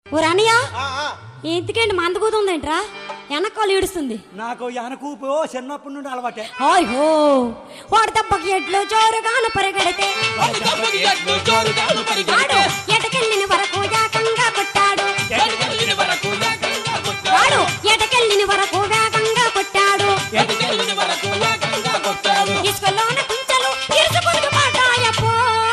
ఓ రానయ్య ఆ, ఆ. ఎందుకండి మందకూతుందేంట్రా వెనకాలు ఏడుస్తుంది నాకు ఎనకూపు చిన్నప్పటి నుండి అలవాటే అయ్యో వాడి దెబ్బకి ఎడ్లు జోరుగాను పరిగెడితే వాడు ఎటకెళ్ళిన వరకు ఏకంగా కొట్టాడు వాడు ఎటకెళ్ళిన వరకు వేగంగా కొట్టాడు ఇసుకలోన కుంచెలు ఇరుసుకుంటూ పడ్డాయప్పో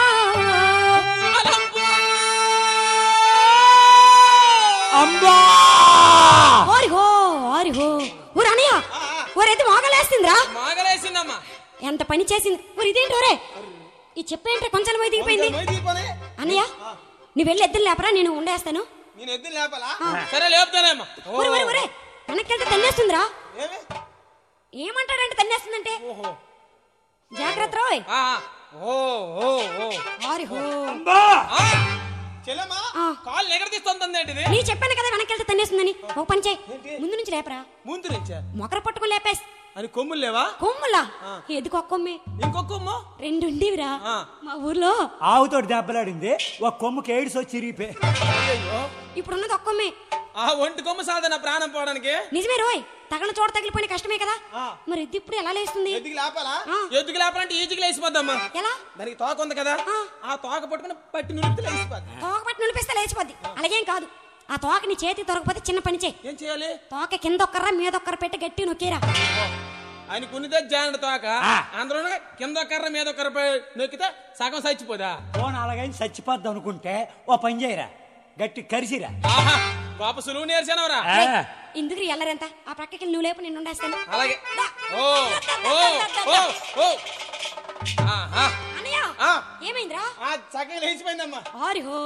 అమ్మా ఓరిహో ఓరిహో ఊరు అనయ్య ఊరైతే మోగలేస్తుందిరా మాగలేసిందమ్మా ఎంత పని చేసింది ఊరు ఇదేంటి ఊరే ఈ చెప్పేంటే కొంచెం పోయి దిగిపోయింది కొంచెం పోయి దిగిపోనీ. అన్నయ్య నువ్వు వెళ్ళి ఎద్దులు లేపరా నేను ఉండేస్తాను నేను ఎద్దులు లేపాలా సరే లేపుతానేమ్మా ఓ. ఊరు ఊరు ఊరే వెనక్కెళ్తే తన్నేస్తుందిరా ఏమి ఏమంటాడంటే తన్నేస్తుందంటే ఓహో జాగ్రత్త రోయ్ ఆ, ఓ ఓ ఓ ఓరిహో అమ్మా ఆ, చెల్లెమ్మా ఆ, కాళ్ళు ఎగరదీస్తుంది ఏంటిది నీ చెప్పాను కదా వెనక్కెళ్తే తన్నేస్తుందని ఒక పని చేయి ముందు నుంచి లేపరా ముందు నుంచే మొకర పట్టుకుని లేపేసి అని కొమ్ములు లేవా కొమ్ములా ఎదుకు కొమ్మే ఇంకొక కొమ్ము రెండు ఉండేవిరా ఆ. మా ఊర్లో ఆవుతోటి దెబ్బలాడింది ఒక కొమ్ముకి ఏడ్స్ వచ్చి చిరిగిపోయి అయ్యో ఇప్పుడున్నది ఒక్కొమ్మే ఆ ఒంటి కొమ్ము సాధన నా ప్రాణం పోవడానికి నిజమే రోయ్ తగల చోట తగిలిపోయిన కష్టమే కదా ఆ. మరి ఇది ఇప్పుడు ఎలా లేస్తుంది ఎద్దుకి లేపాలా ఆ, ఎద్దుకు లేపాలంటే ఈజీకి లేచిపోద్దమ్మా ఎలా దానికి తోక ఉంది కదా ఆ. ఆ తోక పట్టుకుని పట్టి నులిపితే లేచిపోద్ది తోక పట్టి నిలిపిస్తే లేచిపోద్ది అలాగేం కాదు ఆ తోక నీ చేతి దొరకపోతే చిన్న పని చేయి ఏం చేయాలి తోక కింద ఒక్కర్రా మీద ఒక్కర పెట్టి గట్టి నొక్కిరా ఆయన కునితే జానడు తోక ఆ. అందులో కింద కర్ర మీద కర్ర పై- నొక్కితే సగం చచ్చిపోదా ఫోన్ అలాగని చచ్చిపోద్ది అనుకుంటే ఓ పని చేయరా గట్టి కరిసిరా ఆహా పాప సులువు నేర్చానవరా ఆ. ఇందుకు ఎల్లరెంత ఆ ప్రక్కకి నువ్వు లేపు నేను ఉండేస్తాను అలాగే ఓ ఓ ఓ ఓ ఆహా అన్నయ్య ఆ. ఏమైందిరా ఆ చక్కగా లేచిపోయిందమ్మా ఆరిహో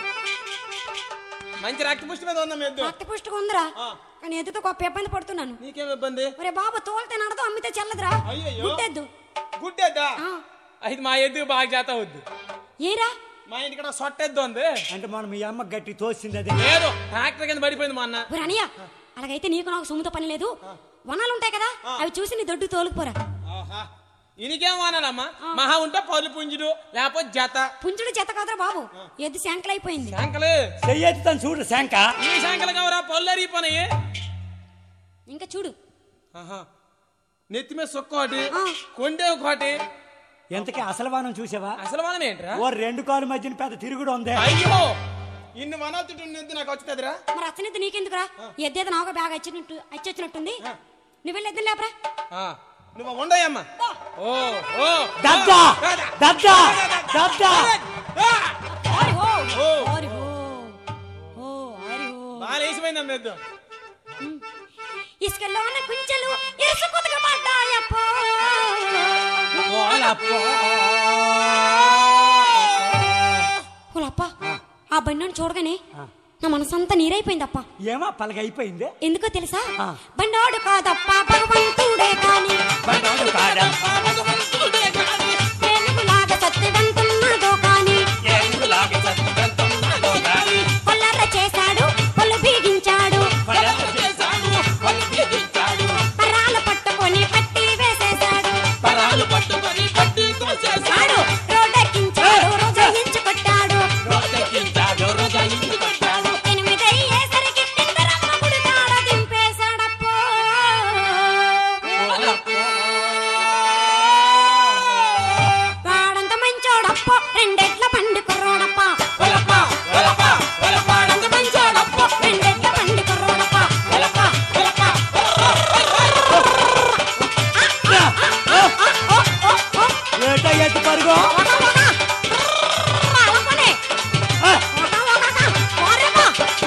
మంచి రక్త పుష్టి మీద ఉందమ్మా ఎద్దు రక్త పుష్టిగా ఉందిరా ఆ. కానీ ఎదుతో గొప్ప ఇబ్బంది పడుతున్నాను నీకేం ఇబ్బంది ఒరే బాబు తోలితే నడదు అమ్మితే చెల్లదురా అయ్యయ్యో. గుడ్డెద్దు గుడ్డేద్దా ఆ. అది మా ఎద్దు బాగా చేత వద్దు ఏరా మా ఇంటికి సొట్టెద్దు ఉంది అంటే మనం మీ అమ్మ గట్టి తోసింది అది లేదు ట్రాక్టర్ కింద పడిపోయింది మా అన్న ఒరే అన్నయ్య అలాగైతే నీకు నాకు సుమ్ముతో పని లేదు వనాలు ఉంటాయి కదా అవి చూసి నీ దొడ్డు తోలుకుపోరా ఆహా ఇనికేం వానాలమ్మా మహా ఉంటే పళ్ళు పుంజుడు లేకపోతే జత పుంజుడు చెత్త కాదురా బాబు ఎద్దు శంకలైపోయింది శాంకలు చెయ్యెత్తుతాను చూడు శంక ఈ శాంకలు కావరా పళ్ళు అరిగిపోనాయి ఇంకా చూడు ఆహా. నెత్తి మీద సుక్క ఒకటి ఆ. కొండే ఒకటి ఎంతకీ అసలు వానం చూసావా అసలు మనం ఏంట్రా ఓ రెండు కాలు మధ్యన పెద్ద తిరుగుడు ఉంది అయ్యో ఇన్ని వనొత్తుటి ఎద్దు నాకు వచ్చుతుందిరా మరి అచ్చనిద్దు నీకెందుకురా ఎద్దేదో నాకు బాగా వచ్చినట్టు అచ్చొచ్చినట్టుంది నువ్వు వెళ్ళి ఎద్దులు లేపరా ఆ, నువ్వు ఉండయమ్మా ఓ ఓ దద్దా దాదా. దద్దా దద్దా ఆ! ఆరిహో ఓ. ఆరిహో ఓ ఆరిహో బాగా లేచిపోయిందమ్మా ఎద్దు ఇసుకలోన కుంచెలు ఇరుసుకుతక పడ్డాయప్పో ఓలప్పో. ఓలప్ప ఆ బండిని చూడగానే నా మనసంతా నీరైపోయిందప్ప ఏమో పలగైపోయింది ఎందుకో తెలుసా ఆ. బండోడు కాదప్ప భగవంతుడే కాని బండోడు కాదా ఏనుగులాగా సత్యవంతున్నదో కాని ఏనుగులాగా చచ్చిపోతున్నదో గాని. కొల్లర్ర చేశాడు పళ్ళు బీగించాడు పడవ చేశాడు, పళ్ళు పీకించాడు. పరాలు పట్టుకొని పట్టి వేసేశాడు పరాలు పట్టుకొని పట్టి తోసేశాడు. వాడు రోడ్డెక్కించాడు రోజయించి కొట్టాడు రోడ్డెక్కించాడు, హృదయించుకొచ్చాడు. ఎనిమిదయ్యేసరికి ఇందరమ్మ గుడి కాడ దింపేశాడప్పో ఓలప్పో. వాడంత మంచోడప్పో రెండెట్ల బండి కుర్రోడప్ప ఒలప్ప, ఒలప్ప, ఒలప్ప, ఎంత మంచోడప్ప. రెండెట్ల బండి కుర్రోడప్ప ఒలప్ప, ఒలప్ప. ఏటా ఎత్తు పరుగు ఒక ఒక అలాగనే ఆ, ఒక ఒక ఓరేమ్మ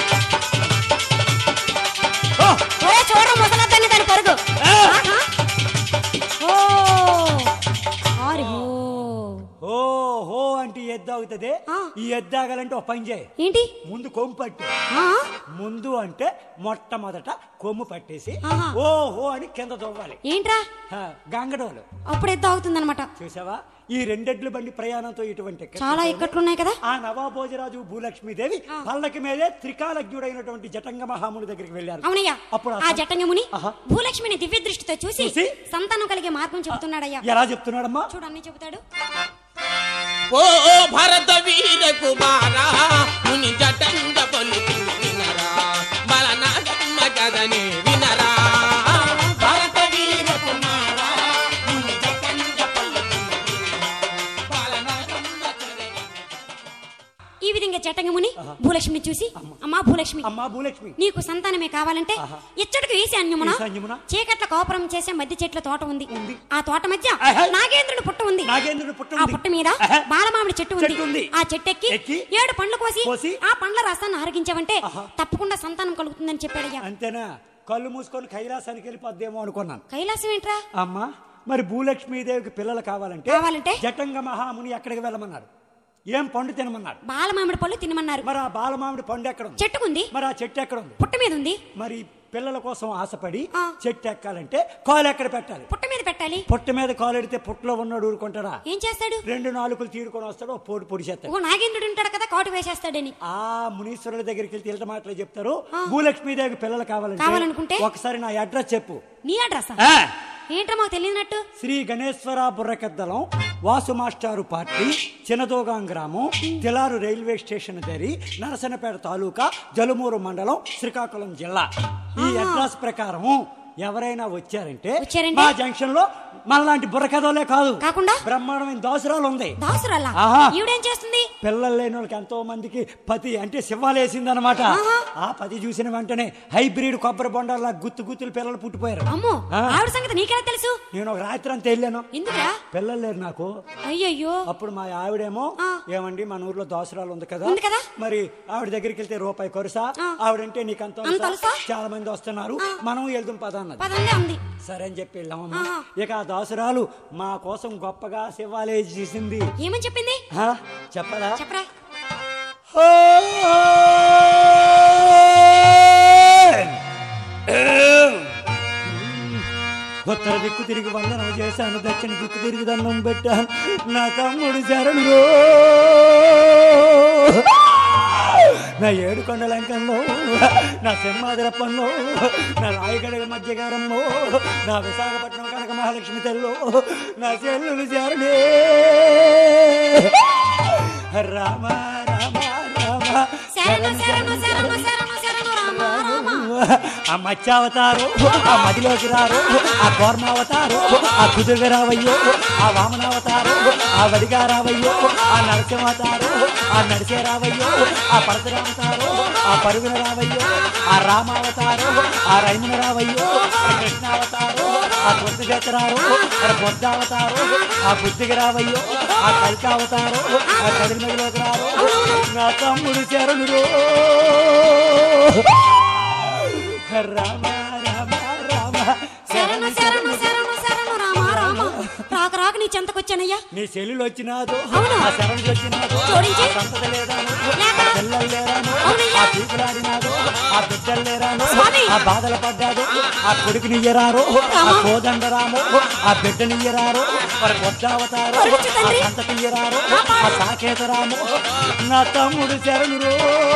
ఓ, ఓరే చూడ ముసలద్దని దాని పరుగు ఆ. ఆహా. ఓ ఆరి ఓ ఓ హో అంటే ఎద్దు అవుతుంది ఆ. ఈ ఎద్దు ఆగాలంటే ఒక పని చేయి ఏంటి ముందు కొమ్ము పట్టు ఆ ముందు అంటే మొట్టమొదట కొమ్ము పట్టేసి ఆహా. ఓ హో అని కింద దొవ్వాలి ఏంట్రా హా, గంగడోలు అప్పుడు ఎద్దు అవుతుందన్నమాట చూసావా ఈ రెండెడ్ల బండి ప్రయాణంతో ఇటువంటి చాలా ఇక్కట్లున్నాయి కదా ఆ నవాభోజరాజు భూలక్ష్మీదేవి పల్లకి మీదే త్రికాలజ్ఞుడైనటువంటి జటంగ మహాముని దగ్గరికి వెళ్ళారు అవునయ్యా అప్పుడు ఆ ఆ సం- జటంగముని ఆహా. భూలక్ష్మిని దివ్య దృష్టితో చూసి చూసి? సంతానం కలిగే మార్గం చెబుతున్నాడయ్యా ఎలా చెప్తున్నాడమ్మా చూడు అన్నీ చెబుతాడు ఓ భరత వీర కుమార ముని జటంగ పలుకులు వినరా ఉన్నదని వినరా భరత వీర కుమార నిన్ను జగంగ పలుకున్నది. ఈ విధంగా జటంగముని భూలక్ష్మిని చూసి అమ్మా భూలక్ష్మి అమ్మా భూలక్ష్మి నీకు సంతానమే కావాలంటే ఇచ్చటికి ఈశాన్యమున ఈశాన్యమున? చీకట్ల కోపరం చేసే మధ్య చెట్ల తోట ఉంది ఉంది. ఆ తోట మధ్య ఆహా. నాగేంద్రుడి పుట్ట ఉంది నాగేంద్రుడి పుట్ట ఆ ఉంది. పుట్ట మీద ఆహా. బాలమామిడి చెట్టు చెట్టు ఉంది. ఉంది ఆ చెట్టు ఎక్కి ఎక్కి ఏడు పండ్లు కోసి కోసి ఆ పండ్ల రసాన్ని ఆరగించావంటే ఆహా. తప్పకుండా సంతానం కలుగుతుందని చెప్పాడయ్యా అంతేనా కళ్ళు మూసుకొని కైలాసానికి వెళ్ళిపోద్దేమో అనుకున్నాను కైలాసం ఏంట్రా అమ్మా మరి భూలక్ష్మీదేవికి పిల్లలు కావాలంటే కావాలంటే? జటంగ మహాముని ఎక్కడికి వెళ్ళమన్నాడు ఏం పండు తినమన్నాడు బాలమామిడి పళ్ళు తినమన్నారు మరి ఆ బాలమామిడి పండు ఎక్కడ ఉంది చెట్టుకుంది మరి ఆ చెట్టు ఎక్కడ ఉంది పుట్ట మీద ఉంది మరి పిల్లల కోసం ఆశపడి ఆ. చెట్టు ఎక్కాలంటే కాలు ఎక్కడ పెట్టాలి పుట్ట మీద పెట్టాలి పుట్ట మీద కాలు ఎడితే పుట్టలో ఉన్నాడు ఊరుకుంటాడా ఏం చేస్తాడు రెండు నాలుగులు తీరుకొని వస్తాడు ఓ పోటు పొడి చేస్తాడు ఓ నాగేంద్రుడు ఉంటాడు కదా కాటు వేసేస్తాడని ఆ మునీశ్వరుల దగ్గరికి వెళ్తే ఇళ్ళ మాటలు చెప్తారు భూలక్ష్మీదేవికి పిల్లలు కావాలంటే కావాలనుకుంటే? ఒకసారి నా అడ్రస్ చెప్పు నీ అడ్రస్ ఆ, ఏంట్రా మాకు తెలియనట్టు శ్రీ గణేశ్వర బుర్రకెద్దలం వాసు మాస్టారు పార్టీ చినదోగాం గ్రామం తిలారు రైల్వే స్టేషన్ దగ్గరి నరసనపేట తాలూకా జలుమూరు మండలం శ్రీకాకుళం జిల్లా ఈ అడ్రస్ ప్రకారం ఎవరైనా వచ్చారంటే వచ్చారంటే? మా జంక్షన్ లో మనలాంటి బుర్రకథలే కాదు కాకుండా? బ్రహ్మాండమైన దోసరాలు ఉంది దాసురల్లా ఆహా. ఈవిడేం చేస్తుంది పిల్లలు లేని వాళ్ళకి ఎంతో మందికి పతి అంటే శివాలేసింది అనమాట ఆహా. ఆ పతి చూసిన వెంటనే హైబ్రిడ్ కొబ్బరి బొండాల గుత్తు గుత్తులు పిల్లలు పుట్టిపోయారు అమ్మో ఆ. ఆవిడ సంగతి నీకెలా తెలుసు నేను ఒక రాత్రి అంతా వెళ్ళాను ఎందుకురా పిల్లలు లేరు నాకు అయ్యయ్యో అప్పుడు మా ఆవిడేమో ఆ. ఏమండి మన ఊర్లో దోసరాలు ఉంది కదా ఉంది కదా. మరి ఆవిడ దగ్గరికి వెళ్తే రూపాయి కొరుసా ఆ. ఆవిడంటే నీకు అంత అంత తెలుసా? చాలా మంది వస్తున్నారు మనం వెళ్దాం పద అన్నది పదండే ఉంది సరే అని చెప్పి వెళ్ళామమ్మా ఆహా. ఇక ఆ దోసరాలు మా కోసం గొప్పగా శివాలయం చేసింది ఏమని చెప్పింది ఆ, చెప్పదా చెప్పరా ఉత్తర దిక్కు తిరిగి వందనం చేశాను దక్షిణ దిక్కు తిరిగి దండం పెట్టాను నా తమ్ముడు శరణుడు నా ఏడు కొండలంకంలో నా సింహాద్రప్పంలో నా రాయగడ మధ్యగారంలో నా విశాఖపట్నం కనక మహాలక్ష్మి తెల్లో నా చెల్లులు శరణే రామ రామ రామ శరణు శరణు శరణు శరణు శరణు రామ రామ ఆ మత్స్యావతారు ఆ మదిలోకి రారు ఆ కూర్మావతారు ఆ కుదురుగా రావయ్యో ఆ వామనావతారు ఆ వడిగా రావయ్యో ఆ నరసింహవతారు ఆ నడిచే రావయ్యో ఆ పరశురామతారు ఆ పరుగున రావయ్యో ఆ రామావతారు ఆ రైమున రావయ్యో ఆ కృష్ణావతారు ఆ బుద్ధిగతరారు ఆ బుద్ధావతారు ఆ బుద్ధికి రావయ్యో ఆ కలికావతారు ఆ కదిలిమదిలోకి రారు నా తమ్ముడు శరణుడు రామ రామ రామ శరణు శరణు శరణు శరణు రామ రామ రాక రాక నీ చెంతకొచ్చానయ్యా నీ చెల్లెలు వచ్చినాదు అవును. ఆ శరణు వచ్చినాదు జోడించి. ఆ సంతత లేరాను లేక. ఆ పిల్లలు లేరాను అవునయ్యా. ఆ పీకులాడినాదు ఆ బిడ్డలు లేరాను స్వామి. ఆ బాధలు పడ్డాడు ఆ కొడుకునియ్యరారు ఆ రామ. కోదండరాము ఆ బిడ్డనియ్యరారు మరి కొద్దావతారు కొడుకు ఆ తండ్రి. సంతతియ్యరారు పాప. ఆ సాకేతరాము నా తమ్ముడు శరణుడు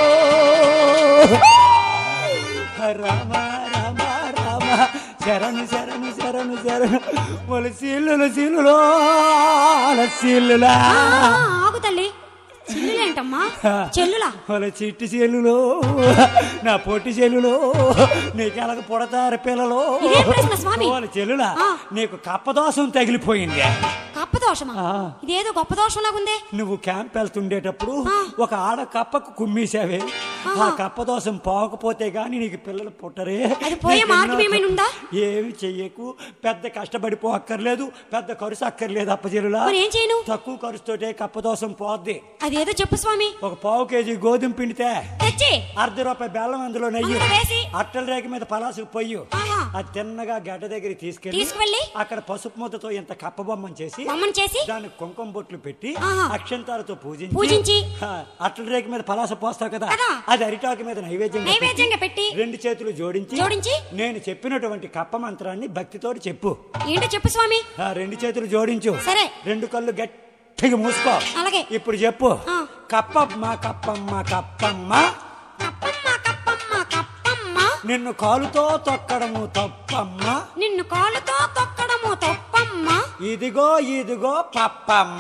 రామ రామ రామ శరణు శరణు శరణు శరణు మొల సీలులు సీలులో సీలులా ఆ, ఆగు తల్లి చెల్లులేంటమ్మా చెల్లులా వాళ్ళ చిట్టి చెల్లులో నా పొట్టి చెల్లులో నీకెలగ పుడతారు పిల్లలు ఇదే ప్రశ్న స్వామి. వాళ్ళ చెల్లులా ఆ. నీకు కప్పదోషం తగిలిపోయింది కప్ప దోషమా ఆ. ఇదేదో గొప్ప దోషం లాగుందే నువ్వు క్యాంప్ వెళ్తుండేటప్పుడు ఆ. ఒక ఆడ కప్పకు కుమ్మేశావే ఆ ఆహా. కప్పదోషం పోకపోతే గాని నీకు పిల్లలు పుట్టరే అది పోయే నీకు మార్గం ఎన్నో- ఏమైనా ఉందా? ఏమి చెయ్యకు పెద్ద కష్టపడిపో అక్కర్లేదు పెద్ద ఖర్చు అక్కర్లేదు అప్పచెరులా మరి ఏం చేయను తక్కువ ఖర్చుతోటే కప్పదోషం పోద్ది అదేదో చెప్పు స్వామి ఒక పావు కేజీ గోధుమ పిండితే తెచ్చి అర్ధ రూపాయి బెల్లం అందులో నెయ్యి అందులో వేసి. అట్టల రేఖ మీద పలాసుకు పొయ్యి ఆహా. అది తిన్నగా గడ్డ దగ్గర తీసుకెళ్ళి తీసుకువెళ్ళి? అక్కడ పసుపు ముద్దతో ఇంత కప్ప బొమ్మను చేసి బొమ్మను చేసి దానికి కుంకుమ బొట్లు పెట్టి ఆహా. అక్షంతాలతో పూజించి పూజించి. ఆ, అట్టల రేఖ మీద పలాస పోస్తావు కదా కదా. అది అరిటాకు మీద నైవేద్యం నైవేద్యంగా పెట్టి రెండు చేతులు జోడించి జోడించి. నేను చెప్పినటువంటి కప్ప మంత్రాన్ని భక్తితోటి చెప్పు ఏంటో చెప్పు స్వామి ఆ రెండు చేతులు జోడించు సరే. రెండు కళ్ళు గట్టిగా మూసుకో అలాగే. ఇప్పుడు చెప్పు ఆ. కప్పమ్మ కప్పమ్మ కప్పమ్మ కప్పమ్మ కప్పమ్మ కప్పమ్మ నిన్ను కాలుతో తొక్కడము తప్పమ్మ నిన్ను కాళ్ళతో తొక్కడము తప్పమ్మ ఇదిగో ఇదిగో పప్పమ్మ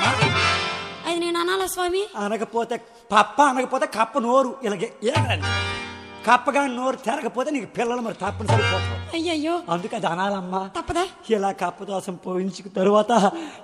అది నేను అనాలా స్వామి అనకపోతే పప్ప అనకపోతే కప్ప నోరు ఇలాగే ఏగండి కప్పగా నోరు తిరగపోతే నీకు పిల్లలు మరి తప్పనిసరి పోతారు అయ్యయ్యో అందుకే అది అనాలమ్మా తప్పదా ఇలా కప్పదోసం పోయించుకు తరువాత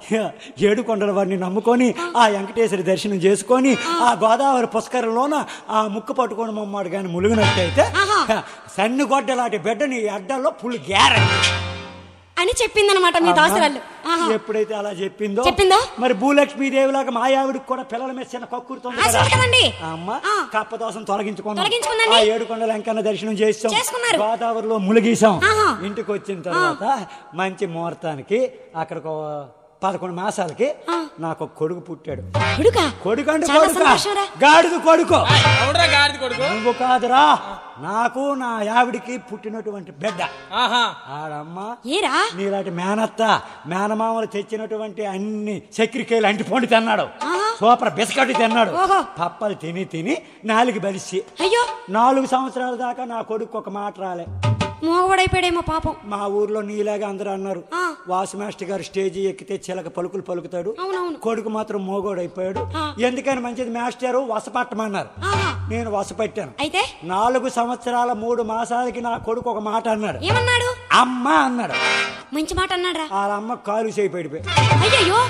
ఏడు కొండల వాడిని నమ్ముకొని ఆ వెంకటేశ్వరి దర్శనం చేసుకొని ఆ గోదావరి పుష్కరంలోన ఆ ముక్కు పట్టుకొని మమ్మాడు కానీ ములుగునట్టయితే ఆహా. సన్ని గొడ్డ లాంటి బిడ్డ నీ అడ్డల్లో పుల్ గ్యారెంటీ అని చెప్పిందనమాట మీ దాసరాళ్ళు ఆహా. ఎప్పుడైతే అలా చెప్పిందో చెప్పిందో? మరి భూలక్ష్మీదేవి లాగా మాయావిడికి కూడా పిల్లల మీద చిన్న కక్కురుతుంది ఆశ ఉంది కదండి. ఆ అమ్మ ఆ. కప్పదోసం తొలగించుకున్నాం తొలగించుకుందండి. ఆ ఏడు కొండల వెంకన్న దర్శనం చేసాం చేసుకున్నారు. గోదావరిలో ములిగీసాం ఆహా. ఇంటికి వచ్చిన తర్వాత మంచి ముహూర్తానికి అక్కడ పదకొండు మాసాలకి నాకు ఒక కొడుకు పుట్టాడు కొడుకా కొడుకు అంటే చాలా కొడుక సంతోషంరా. గాడిద కొడుకు ఏయ్, ఎవడ్రా గాడిద కొడుకు నువ్వు కాదురా నాకు నా యావిడికి పుట్టినటువంటి బిడ్డ ఆహా ఆడమ్మ ఏరా నీలాంటి మేనత్త మేనమామలు తెచ్చినటువంటి అన్ని చక్రికాయలు అంటిపోండి తిన్నాడు ఆహా. సూపర్ బిస్కెట్ తిన్నాడు ఓహో. పప్పలు తిని తిని నాలుగు బలిసి అయ్యో నాలుగు సంవత్సరాల దాకా నా కొడుకు ఒక మాట రాలే మోగబడైపోయాడేమో పాపం మా ఊర్లో నీలాగా అందరూ అన్నారు ఆ. వాసు మాస్టర్ గారు స్టేజీ ఎక్కితే చిలక పలుకులు పలుకుతాడు అవునవును కొడుకు మాత్రం మోగోడైపోయాడు ఆ. ఎందుకని మంచిది మాస్టారు వసపట్టమన్నారు ఆహా నేను వసపట్టాను అయితే నాలుగు సంవత్సరాల మూడు మాసాలకి నా కొడుకు ఒక మాట అన్నాడు ఏమన్నాడు అమ్మ అన్నాడు మంచి మాట అన్నాడ్రా వాళ్ళ అమ్మ కాలు చేయి పడిపోయి అయ్యయ్యో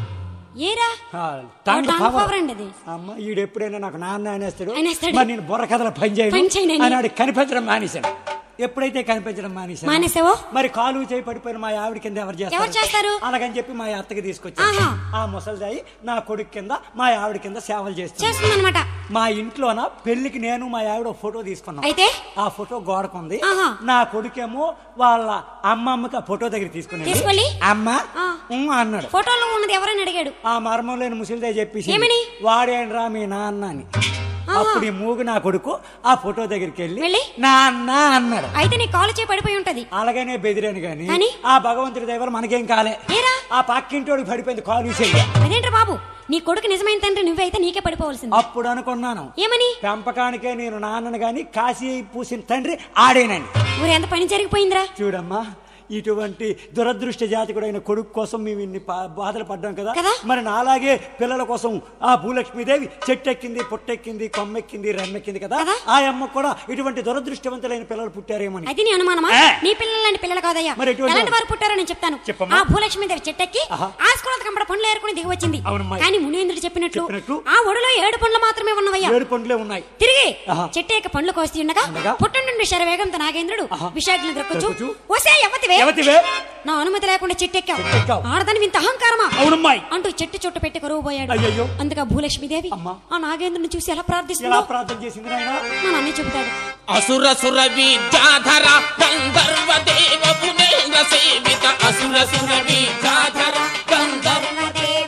ఏరా ఆ, తండ్రి tongue power. power అండి అది. అమ్మ ఈడు ఎప్పుడైనా నాకు నాన్న అనేస్తాడు అనేస్తాడు. మరి నేను బుర్ర కథల పని చేయను పని చేయనని. అని ఆడికి కనిపించడం మానేశాను ఎప్పుడైతే కనిపించడం మానేశాను మానేసావో? మరి కాలు చేయి పడిపోయిన మా ఆవిడ కింద ఎవరు ఎవరు చేస్తారు? అలాగని చెప్పి మా అత్తకి తీసుకొచ్చాను ఆహా. ఆ ముసలిదాయి నా కొడుకు కింద మా ఆవిడ కింద సేవలు చేస్తాను చేస్తుందన్నమాట మా ఇంట్లోన పెళ్లికి నేను మా ఆవిడ ఒక ఫోటో తీసుకున్నాం అయితే ఆ ఫోటో గోడకుంది ఆహా. నా కొడుకేమో వాళ్ళ అమ్మమ్మకి ఆ ఫోటో దగ్గర తీసుకుని తీసుకెళ్ళి? అమ్మ ఆ. ఉమ్ అన్నాడు ఫోటోలో ఉన్నది ఎవరైనా అడిగాడు ఆ మర్మం లేని ముసలిదే చెప్పేసి ఏమని? వాడేండ్రా మీ నాన్న అని అప్పుడు ఈ మూగు నా కొడుకు ఆ ఫోటో దగ్గరికి వెళ్ళి వెళ్ళి? నాన్న అన్నాడు అయితే నీ కాలు చేయి పడిపోయి ఉంటది అలాగనే బెదిరాను గాని కానీ? ఆ భగవంతుడి దగ్గర మనకేం కాలే ఏరా ఆ పక్కింటోడికి పడిపోయింది కాలు చెయ్యి అదేంట్రా బాబు నీ కొడుకు నిజమైన తండ్రి నువ్వైతే నీకే పడిపోవలసింది అప్పుడు అనుకున్నాను ఏమని పెంపకానికే నేను నాన్నను గాని కాశీ పూసిన తండ్రి ఆడేనని ఊరు ఎంత పని జరిగిపోయిందిరా చూడమ్మా ఇటువంటి దురదృష్ట జాతకుడైన కొడుకు కోసం మేము ఇన్ని పా- బాధలు పడ్డాం కదా కదా? మరి నాలాగే పిల్లల కోసం ఆ భూలక్ష్మీదేవి చెట్టెక్కింది పొట్టెక్కింది కొమ్మెక్కింది రెమ్మెక్కింది కదా కదా? ఆ అమ్మ కూడా ఇటువంటి దురదృష్టవంతులైన పిల్లలు పుట్టారేమని అది నీ అనుమానమా ఏ. నీ పిల్లలు లాంటి పిల్లలు కాదయ్యా మరి ఎటువంటి ఎలాంటి వారు పుట్టారో నేను చెప్తాను చెప్పమ్మా. ఆ భూలక్ష్మీదేవి చెట్టెక్కి ఆహా. ఆ స్కూల్ కంపడ పండ్లు ఏరుకుని దిగి వచ్చింది అవునమ్మా. కానీ మునీంద్రుడు చెప్పినట్లు చెప్పినట్లు? ఆ ఒడిలో ఏడు పండ్లు మాత్రమే ఉన్నవయ్యా ఏడు పండ్లే ఉన్నాయి తిరిగి ఆహా. చెట్టు యొక్క పండ్లు కోసి ఉండగా ఉండగా? పుట్టుండి శరవేగంతో నాగేంద్రుడు ఆహా. విశాఖను ద్రక్కుచు ద్రక్కుచు. ఓసే యవతివే ఎవతివే నా అనుమతి లేకుండా చెట్టెక్కావు చెట్టెక్కావు. ఆడదాని ఇంత అహంకారమా అవునమ్మాయి అంటూ చెట్టు చుట్టు పెట్టి కరువు పోయాడు అయ్యయ్యో. అందుకే ఆ భూలక్ష్మీదేవి అమ్మా. ఆ నాగేంద్రుని చూసి ఎలా ఎలా ప్రార్థిస్తుందో ప్రార్థన చేసింది నాయన మా నాన్న చెబుతాడు అసుర సుర విద్యాధర గంధర్వ దేవ పునేంద్ర సేవిత అసుర సుర విద్యాధర గంధర్వ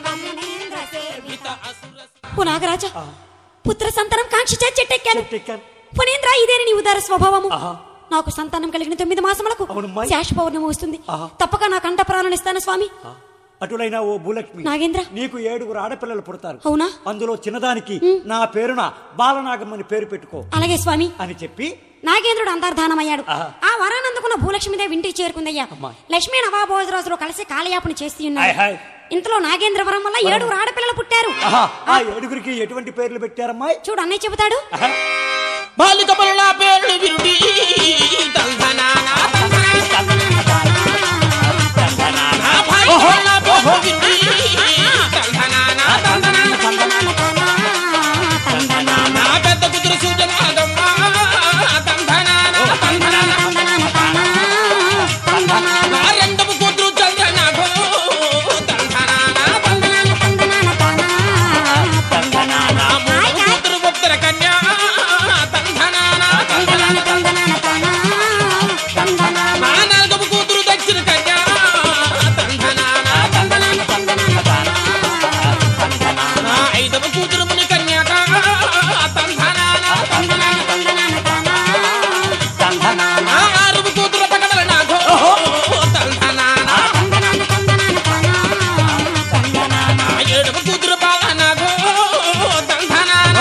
సేవిత అసుర ఓ నాగరాజా పుత్ర సంతానం కాంక్షించే చెట్టెక్కాను చెట్టెక్కాను పునేంద్ర ఇదేని నీ ఉదార స్వభావము ఆహా. నాకు సంతానం కలిగిన తొమ్మిది మాసములకు అవునమ్మాయి. శాష పౌర్ణమి వస్తుంది ఆహా. తప్పక నా కంట ప్రాణం ఇస్తాను స్వామి అటులైన ఓ భూలక్ష్మి నాగేంద్ర నీకు ఏడుగురు ఆడపిల్లలు పుడతారు అవునా అందులో చిన్నదానికి నా పేరున బాలనాగమ్మని పేరు పెట్టుకో అలాగే స్వామి అని చెప్పి నాగేంద్రుడు అంతర్ధానమయ్యాడు ఆహా. ఆ వరానందుకున్న భూలక్ష్మీదేవి ఇంటికి చేరుకుందయ్యా అమ్మా. లక్ష్మీ నవాభోజరాజులు కలిసి కాలయాపన చేస్తూ హాయ్ ఉన్నారు హాయ్ ఇంతలో నాగేంద్ర వరం వల్ల ఏడుగురు ఆడపిల్లలు పుట్టారు ఆహా, ఆ ఏడుగురికి ఎటువంటి పేర్లు పెట్టారమ్మాయి చూడు అన్నయ్య చెబుతాడు ఆహా, బాలిక పనుల పేర్లు విరుడి తంధనానా తంధనానా భాయి పనుల పేర్లు విరుడి తంధనానా తంధనానా నా పెద్ద కూతురు సూచనాగమ్మ తంధనానా తంధనానా నా రెండవ కూతురు చంద్రనాథో తంధనానా నా మూడవ కూతురు ఉత్తర కన్యా తంధనానా నా నాలుగవ కూతురు దక్షిణ కన్యా తంధనానా నా ఐదవ కూతురు ముని కన్యాక తంధనానా నా ఆరవ కూతురు పగడల నాథో తంధనానా నా ఏడవ కూతురు బాలనాథో తంధనానా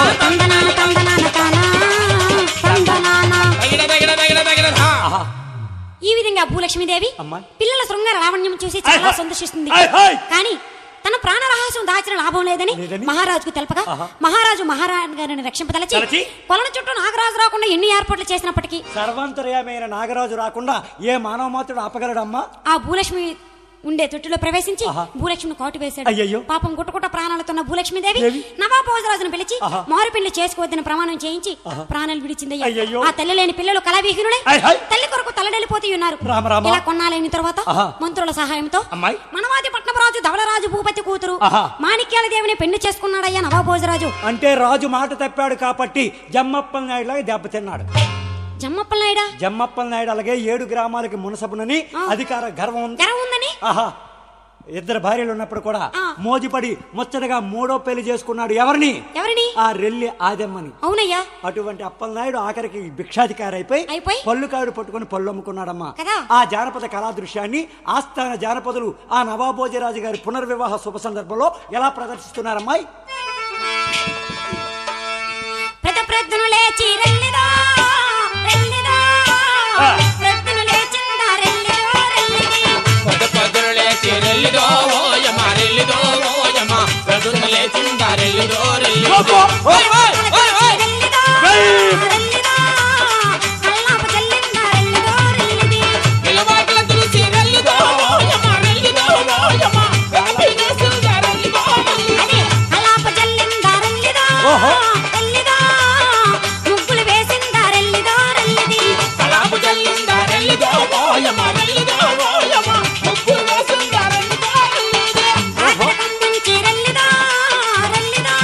దగ్గర దగ్గర దగ్గర దగ్గర ధా. ఆహా. ఈ విధంగా భూలక్ష్మీదేవి అమ్మా. పిల్లల శృంగార లావణ్యం చూసి చాలా హాయ్. సంతోషిస్తుంది హాయ్ హాయ్. కానీ తన ప్రాణ రహస్యం రహస్యం దాచిన లాభం లేదని లేదని? మహారాజుకు తెలపగా ఆహా. మహారాజు మహారాణి గారిని రక్షింపదలచి తలచి? కొలను చుట్టూ నాగరాజు రాకుండా ఎన్ని ఏర్పాట్లు చేసినప్పటికీ సర్వంతర్యమైన నాగరాజు రాకుండా ఏ మానవ మాత్రుడు ఆపగలడమ్మా ఆ భూలక్ష్మి ఉండే తొట్టిలో ప్రవేశించి ఆహా. భూలక్ష్మిని కాటు వేశాడు అయ్యయ్యో. పాపం గుట్టగుట్ట ప్రాణాలతోన్న భూలక్ష్మీదేవి దేవి. నవాబోజరాజును పిలిచి ఆహా. మారు పెళ్లి చేసుకోవద్దని ప్రమాణం చేయించి ప్రాణాలు విడిచిందయ్యా అయ్యయ్యో. ఆ తల్లి లేని పిల్లలు కళావిహీనులై ఆయ్ హాయ్. తల్లి కొరకు తలడెళ్ళిపోతూ ఉన్నారు రామ రామ. ఇలా కొన్నాళ్ళైన తర్వాత ఆహా. మంత్రుల సహాయంతో అమ్మాయి. మనవాది పట్నపరాజు ధవళరాజు భూపతి కూతురు ఆహా. మాణిక్యాల దేవిని పెళ్లి చేసుకున్నాడయ్యా నవాబోజరాజు అంటే రాజు మాట తప్పాడు కాబట్టి జమ్మప్పల నాయుడులాగా దెబ్బతిన్నాడు జమ్మప్పల నాయుడా జమ్మప్పల నాయుడు అలాగే ఏడు గ్రామాలకి మునసబునని ఆ. అధికార గర్వం ఉంది గర్వం ఉందని ఆహా ఇద్దరు భార్యలు ఉన్నప్పుడు కూడా ఆ. మోజిపడి ముచ్చటగా మూడో పెళ్లి చేసుకున్నాడు ఎవరిని ఎవరిని ఆ రెల్లి ఆదెమ్మని అవునయ్యా అటువంటి అప్పలనాయుడు ఆఖరికి భిక్షాధికారి అయిపోయి అయిపోయి? పళ్ళు కాడు పట్టుకుని పళ్ళు అమ్ముకున్నాడమ్మా కదా? ఆ జానపద కళా దృశ్యాన్ని ఆస్థాన జానపదులు ఆ నవాబోజరాజు గారి పునర్వివాహ శుభ సందర్భంలో ఎలా ప్రదర్శిస్తున్నారమ్మాయి ప్రత ప్రద్దును లేచి రెల్లిదా రెల్లిదా ఆ. ప్రద్దును లేచిందా రెల్లిదో రెల్లిది పొద్ద పొద్దున లేచి రెల్లిదో ఓయమ్మ రెల్లిదో ఓయమ్మ ప్రొద్దున లేచిందా రెల్లిదో రెల్లిదో ఓపో, ఓ. ఓయ్, ఓయ్, ఓయ్, ఓయ్. రెల్లిదా ఏయ్. రెల్లిదా కల్లాపు చల్లిందా రెల్లిదో రెల్లిది నిలబాటుల తులసి రెల్లిదో ఓయమ్మ రెల్లిదో ఓయమ్మ రామయ్య చేసిందా రెల్లిదో రెల్లిదో. అది కల్లాపు చల్లిందా రెల్లిదో ఓహో. రెల్లిదో ముగ్గులు వేసిందా రెల్లిదో రెల్లిది కలాపు చల్లిందా రెల్లిదో ఓయమ్మ రెల్లిదో ఓయమ్మ ముగ్గులు వేసిందా రెల్లిదో రెల్లిదో. రాత్రి కందించి రెల్లిదో రెల్లిదో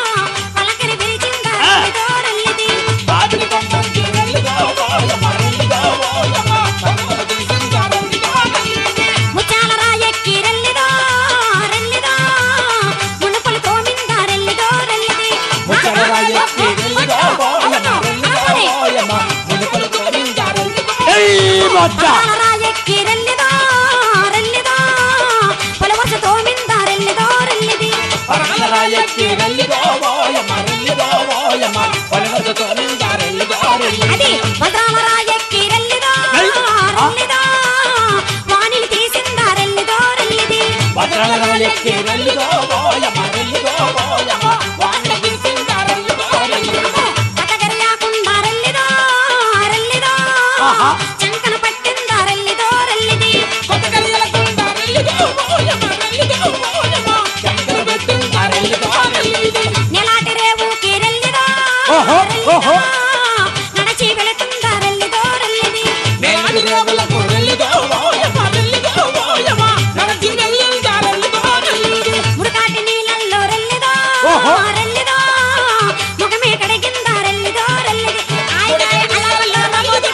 పలకరి విరిచిందా ఆ. రెల్లిదో రెల్లిది రాత్రి కొండంకి రెల్లిదో ఓయమ్మ రెల్లిదో ఓయమ్మ ముగ్గులు వేసిందా రెల్లిదో రెల్లిదో. ముచ్చాల రాయెక్కి రెల్లిదో రెల్లిదో మునుపులు తోమిందా రెల్లిదో రెల్లిది ముచ్చాల రాయెక్కి రెల్లిదో ఓయమ్మ రెల్లిదో ఓయమ్మ మునుపలు తోమిందా రెల్లిదో ఏయ్ మచ్చ! ముచ్చాల రాయెక్కి రెల్లిదో రెల్లిదో పొలవరుస తోమిందా రెల్లిదో రెల్లిది పరమరాయకి రెల్లిదో ఓయమ్మ రెల్లిదో ఓయమ్మ పలవరతో తోమిందా రెల్లిదో రెల్లిదో. అది వజ్రాల రాయెక్కి రెల్లిదో ఏయ్! ఆ! రెల్లిదో వాణిని తీసిందా రెల్లిదో రెల్లిది పరమరాయకి రెల్లిదో ఓయమ్మ రెల్లిదో ఓయమ్మ వాణ్ణి తీసిందా రెల్లిదో రెల్లిదో. కటగరియాకుండా రెల్లిదో రెల్లిదో ఆహా. చంకన పట్టిందా రెల్లిదో రెల్లిది కొత్త కలియలకుండా రెల్లిదో ఓయమ్మ రెల్లిదో ఓయమ్మ చంకన పెట్టిందా రెల్లిదో రెల్లిదో. నెలాటి రేవుకి రెల్లిదో ఓహో, ఓహో. నడచి వెళుతుందా రెల్లిదో రెల్లిది నేనాడి రేవులకు రెల్లిదో ఓయమ్మ రెల్లిదో ఓయమ్మ నడచి వెళ్ళిందా రెల్లిదో రెల్లిదో. ముడుకాటి నీళ్ళల్లో రెల్లిదో ఓహో. రెల్లిదో ముఖమే కడిగిందా రెల్లిదో రెల్లిది ఆయ్ ఆయ్ అలవల్లో నమోదు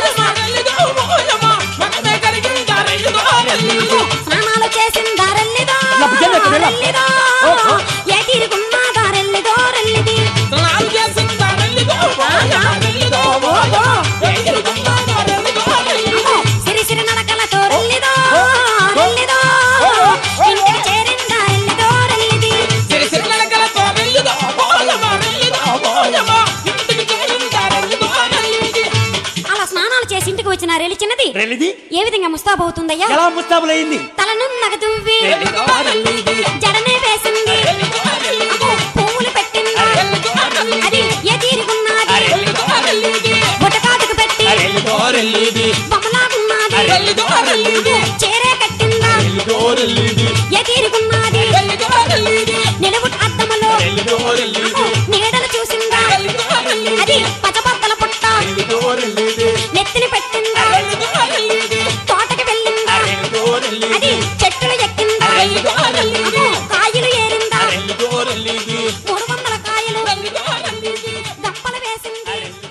స్నానాలు చేసిందా రెల్లిదో లబ్బు చెల్లి ఎక్కడ వెళ్ళా? రెల్లిదో ఓహో. ఏ తీరుకున్నాదా రెల్లిదో రెల్లిది అమ్మో, సిరి సిరి నడకలతో రెల్లిదో రెల్లిదో ఇంటికి చేరిందా రెల్లిదో రెల్లిది అలా స్నానాలు చేసి ఇంటికి వచ్చిన రెల్లి చిన్నది రెల్లిది ఏ విధంగా ముస్తాబవుతుందయ్యా ఎలా ముస్తాబులైంది తలనున్నగ దువ్వి జడనే వేసింది అబ్బో, పువ్వులు పెట్టింది అది ఏ తీరుగున్నది బుటకాటుకు పెట్టి బొమ్మలాగున్నది అబ్బో, చీరే కట్టిందా ఏ తీరుగున్నది నిలువు అద్దములో అబ్బో, నీడలు చూసిందా అది పచ్చబద్దల పుట్ట నెత్తిని పెట్టిందా తోటకి వెళ్ళిందా అది చెట్టులు ఎక్కిందా అబ్బో, కాయలు ఏరిందా మూడు వందల కాయలు దప్పలు వేసింది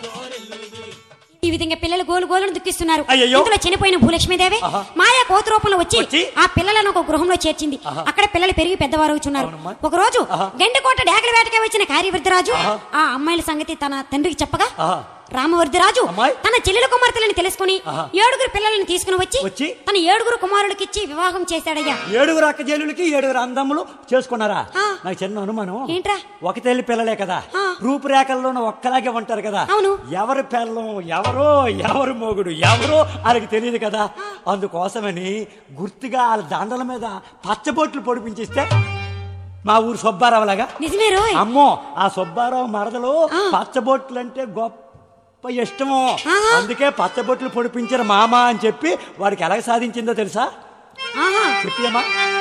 ఈ విధంగా పిల్లలు గోలు గోలును దుఃఖిస్తున్నారు అయ్యయ్యో. ఇందులో చనిపోయిన భూలక్ష్మీదేవి ఆహా. మాయా కోతి రూపంలో వచ్చి వచ్చి? ఆ పిల్లలను ఒక గృహంలో చేర్చింది అక్కడ పిల్లలు పెరిగి పెద్దవారు అవుతున్నారు అవునమ్మా. ఒక రోజు ఆహా. గండికోట డేగల వేటకే వచ్చిన కార్యవర్తిరాజు ఆ అమ్మాయిల సంగతి తన తండ్రికి చెప్పగా ఆహా. రామవర్ధిరాజు అమ్మాయి? తన చెల్లెల కుమార్తెలను తెలుసుకుని ఆహా. ఏడుగురు పిల్లలను తీసుకుని వచ్చి వచ్చి? తన ఏడుగురు కుమారులకిచ్చి వివాహం చేశాడయ్యా ఏడుగురు అక్క జల్లులకి ఏడుగురు అందములు చేసుకున్నారా ఆ. నాకు చిన్న అనుమానం ఏంట్రా? ఒక తల్లి పిల్లలే కదా ఆ. రూపురేఖల్లోనూ ఒక్కలాగే ఉంటారు కదా అవును. ఎవరి పిల్లం ఎవరో ఎవరు మొగుడు ఎవరో వాళ్ళకి తెలియదు కదా అందుకోసమని గుర్తుగా వాళ్ళ దండల మీద పచ్చబొట్లు పొడిపించిస్తే మా ఊరు సుబ్బారావు లాగా నిజమే రోయ్ అమ్మో ఆ సుబ్బారావు మరదలు ఆ. పచ్చబొట్లు అంటే గొప్ప ఇష్టము ఆహా. అందుకే పచ్చబొట్లు పొడిపించిన మామ అని చెప్పి వాడికి ఎలా సాధించిందో తెలుసా ఆహా చెప్పమ్మా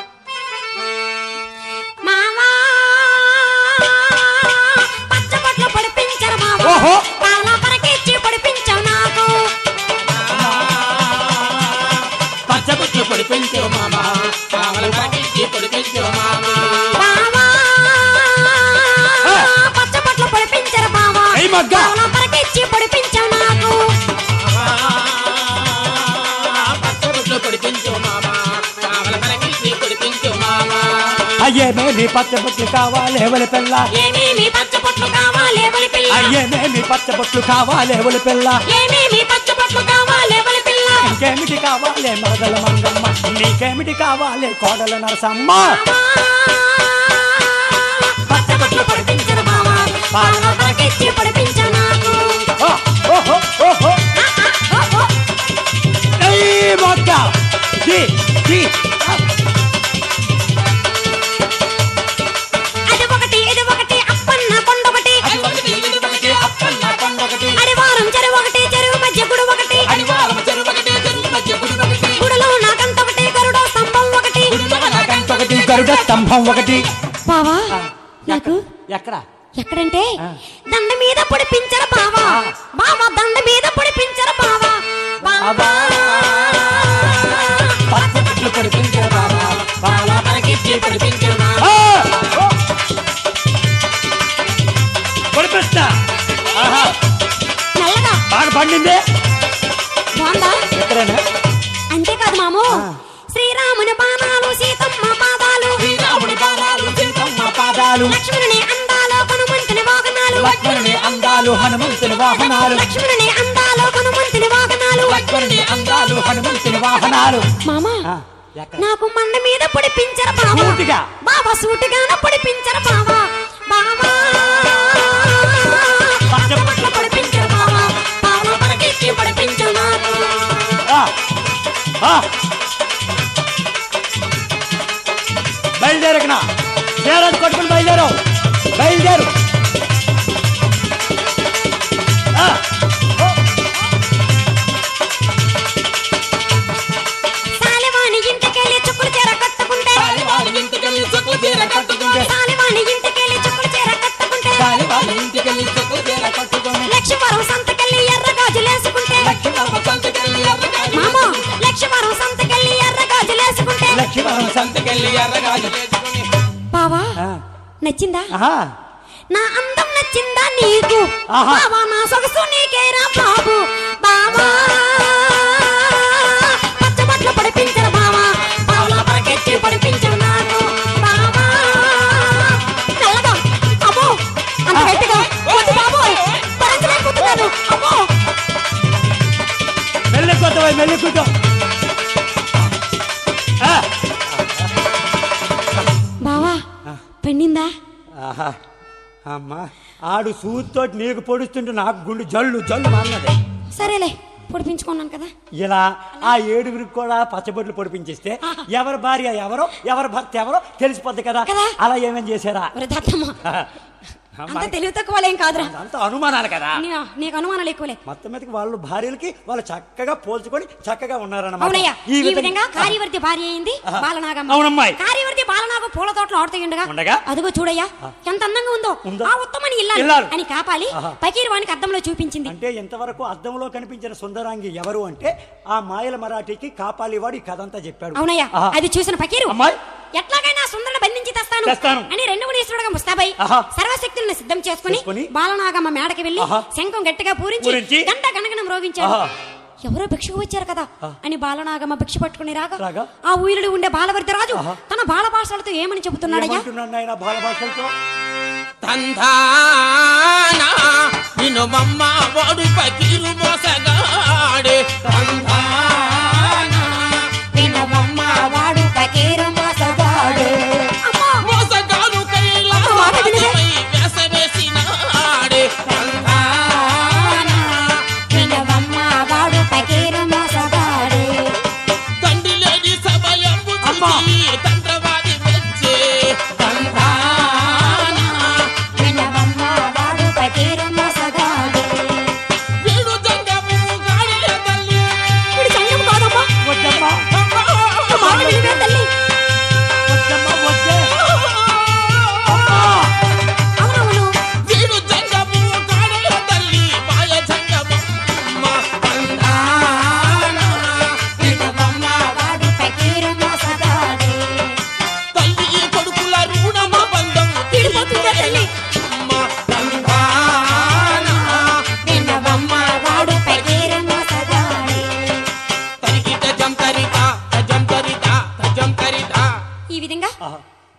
మావా పచ్చబొట్లు పొడిపించరు మావా ఓహో. పాల పరకిచ్చి పొడిపించవు నాకు పచ్చబుట్లు పొడిపించు మామ కావల పరకిచ్చి పొడిపించు మామ మావా ఆ. పచ్చబొట్లు పొడిపించరు మావా ఏయ్ మగ్గ. పాల పరకిచ్చి పొడిపించవు నాకు పచ్చబుట్లు పొడిపించు మామ కావల పరకిచ్చి పొడిపించు మామ అయ్యేమేమి పచ్చబొట్లు కావాలి ఎవరి పిల్ల ఏమేమి పచ్చబొట్లు కావాలి ఎవరి పిల్ల అయ్యేమేమి పచ్చబొట్లు కావాలి ఎవరి పిల్ల ఏమేమి పచ్చబొట్లు కావాలి ఎవరి పిల్ల ఇంకేమిటి కావాలి మరదల మంగమ్మ నీకేమిటి కావాలి కోడల నరసమ్మ పచ్చబొట్లు పొడిపించరు మావా పాల పరకిచ్చి పొడిపించవు నాకు ఓ, ఓహో, ఓహో. ఆ, ఆ, ఓ, ఓ. ఏయ్ మొక్క. ది, ది. అది ఒకటి ఇది ఒకటి అప్పన్న కొండొకటి అది ఒకటి ఇది ఒకటి అప్పన్న పండొకటి అడివారం చెరువు ఒకటి చెరువు మధ్య గుడి ఒకటి అడివారం చెరువు ఒకటి చెరువు మధ్య గుడి ఒకటి గుడిలో నాకంత ఒకటి గరుడ స్తంభం ఒకటి గుడిలో నాకంట ఒకటి గరుడ స్తంభం ఒకటి బావా నాకు ఎక్కడ ఎక్కడంటే ఆ. దండ మీద పొడిపించర బావా ఆ. బావా దండ మీద పొడిపించర బావా బావా పచ్చబొట్లు పొడిపించే బాబా. పాల పరకిచ్చి పొడిపించు మామ ఆ! ఓ! పొడిపిస్తా ఆహా, నల్లగా బాగా పండింది బాగుందా ఎక్కడైనా అంతేకాదు మాము ఆ. శ్రీరాముని బాణాలు సీతమ్మ పాదాలు శ్రీరాముడి పాదాలు సీతమ్మ పాదాలు లక్ష్మణుని అందాలు కనుమంతుని వాహనాలు లక్ష్మణుని అందాలు హనుమంతుని వాహనాలు లక్ష్మణుని అందాలు కనుమంతుని వాహనాలు లక్ష్మణుని అందాలు హనుమంతుని వాహనాలు మామా ఆ, ఎక్కడ నాకు మండ మీద పొడిపించర బావా సూటిగా. బావా సూటిగాన పొడిపించర బావా బావా పచ్చబొట్లు పొడిపించర బావా బావా పరకెత్తి పొడిపించు నాకు ఆ, ఆ. బయలుదేరకనా చేరాదు కొట్టుకుని బయలుదేరు బయలుదేరు ఆ, ఓ, సాలివాణి ఇంటికెళ్ళి చుక్కులు చీర కట్టుకుంటే వాళ్ళ ఇంటికెళ్ళి చుక్కలు చీర కట్టుకుంటే సాలివాణి ఇంటికెళ్ళి చుక్కులు చీర కట్టుకుంటే గాలి వాళ్ళ వాలి ఇంటికెళ్ళి చుక్కలు చీర కట్టుకొని లక్ష్మీవరం సంతకెళ్ళి ఎర్ర గాజులేసుకుంటే లక్ష్మమ్మ సంతకెళ్ళి ఎర్రగాజు మామ లక్ష్మీవరం సంతకెళ్ళి ఎర్ర గాజులేసుకుంటే లక్ష్మీవరం సంత సంతకెళ్ళి ఎర్రగాజు వేసుకొని బావా ఆ, నచ్చిందా ఆహా నా అందం నచ్చిందా నీకు ఆహా. బావా నా సొగసు నీకేరా బాబు బావా పచ్చబొట్లు పడిపించరు బావా బావలా పరకెత్తి పడిపించరు నాకు బావా నల్లగా అమ్మో అంత గట్టిగా వద్దు బాబోయ్ భరించలేకపోతున్నాను అమ్మో మెల్లి కొద్దాం మెల్లి కొద్దాం ఆ, బావా పండిందా ఆహా అమ్మా ఆడు సూత్తోటి నీకు పొడుస్తుంటే నాకు గుండె జల్లు జల్లు మాన్నది సరేలే పొడిపించుకున్నాను కదా ఇలా ఆ ఏడుగురికి కూడా పచ్చబొట్లు పొడిపించేస్తే ఎవరి భార్య ఎవరో ఎవరి భర్త ఎవరో తెలిసిపోద్ది కదా కదా. అలా ఏమేం చేశారా ఒరే దత్తమ్మ అంత తెలివి తక్కువలేం కాదురా అంత అనుమానాలు కదా నీ- నీకు అనుమానాలు ఎక్కువలే మొత్తం మీదకి వాళ్ళు భార్యలకి వాళ్ళు చక్కగా పోల్చుకొని చక్కగా ఉన్నారన్నమాట అవునయ్యా ఈ ఈ విధంగా కార్యవర్తి భార్య అయింది ఆహా. బాలనాగమ్మ అవునమ్మాయి. కార్యవర్తి బాలనాగ పూల తోటలో ఆడుతుండగా ఉండగా? అదిగో చూడయ్యా ఎంత అందంగా ఉందో ఉందో? ఆ ఉత్తమని ఇల్లాలు ఇల్లాలు. అని కాపాలి ఆహా. పకీర్వానికి అద్దంలో చూపించింది అంటే ఇంతవరకు అద్దంలో కనిపించిన సుందరాంగి ఎవరు అంటే ఆ మాయల మరాఠీకి కాపాలివాడు ఈ కథ అంతా చెప్పాడు అవునయ్యా ఆహా. అది చూసిన పకీరు అమ్మాయి ఎట్లాగైనా సుందరుని బంధించి తెస్తాను తెస్తాను. అని రెండు మునీశ్వరుడుగా ముస్తాబై ఆహా. సర్వశక్తులను సిద్ధం చేసుకుని చేసుకుని బాలనాగమ్మ మేడకి వెళ్లి ఆహా. శంఖం గట్టిగా పూరించి పూరించి గంట గణగణం రోగించాడు ఆహా. ఎవరో భిక్షకు వచ్చారు కదా అని బాలనాగమ్మ భిక్ష పట్టుకుని రాగా రాగా? ఆ ఊరిలో ఉండే బాలవర్ధ రాజు ఆహా. తన బాల భాషలతో ఏమని చెబుతున్నాడయ్యా ఏమంటున్నాడు నాయన బాల భాషలతో తంధానా నిన్ను మమ్మ వాడు పకీరు మోసగాడే తంధానా నిన్ను మమ్మ వాడు పకీరు మోసగాడు. అమ్మా! మోసగాడు అమ్మ మాట వినవే? కైలాసమై వేసవేసినాడే తంధానా వినవమ్మ, వాడు పకీరు మోసగాడు. తండ్రి లేని సమయం అమ్మా! తంత్రవాది వచ్చే తంధానా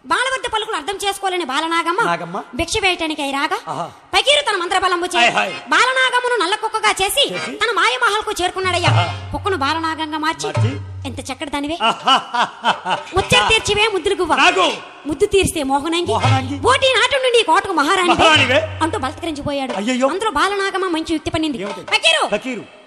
బాలవర్ధ పలుకులు అర్థం చేసుకోలేని బాలనాగమ్మ నాగమ్మ. భిక్ష వేయటానికి అయి రాగా ఆహా. పకీరు తన మంత్రబలంబు చే హాయ్, హాయ్. బాలనాగమ్మను నల్ల కుక్కగా చేసి చేసి? తన మాయమహల్కు చేరుకున్నాడయ్యా ఆహా. కుక్కను బాలనాగంగా మార్చి మార్చి? ఎంత చక్కటి దానివే ముచ్చట తీర్చివే ముద్దులు గువ్వ నాకు ముద్దు తీరిస్తే మోహనంగి మోహనంగి. పోటీ నాటు నుండి ఈ కోటకు మహారాణి మహారాణివే. అంటూ బలత్కరించిపోయాడు అయ్యయ్యో. అందులో బాలనాగమ్మ మంచి యుక్తి పన్నింది ఏమిటి? పకీరు ఫకీరు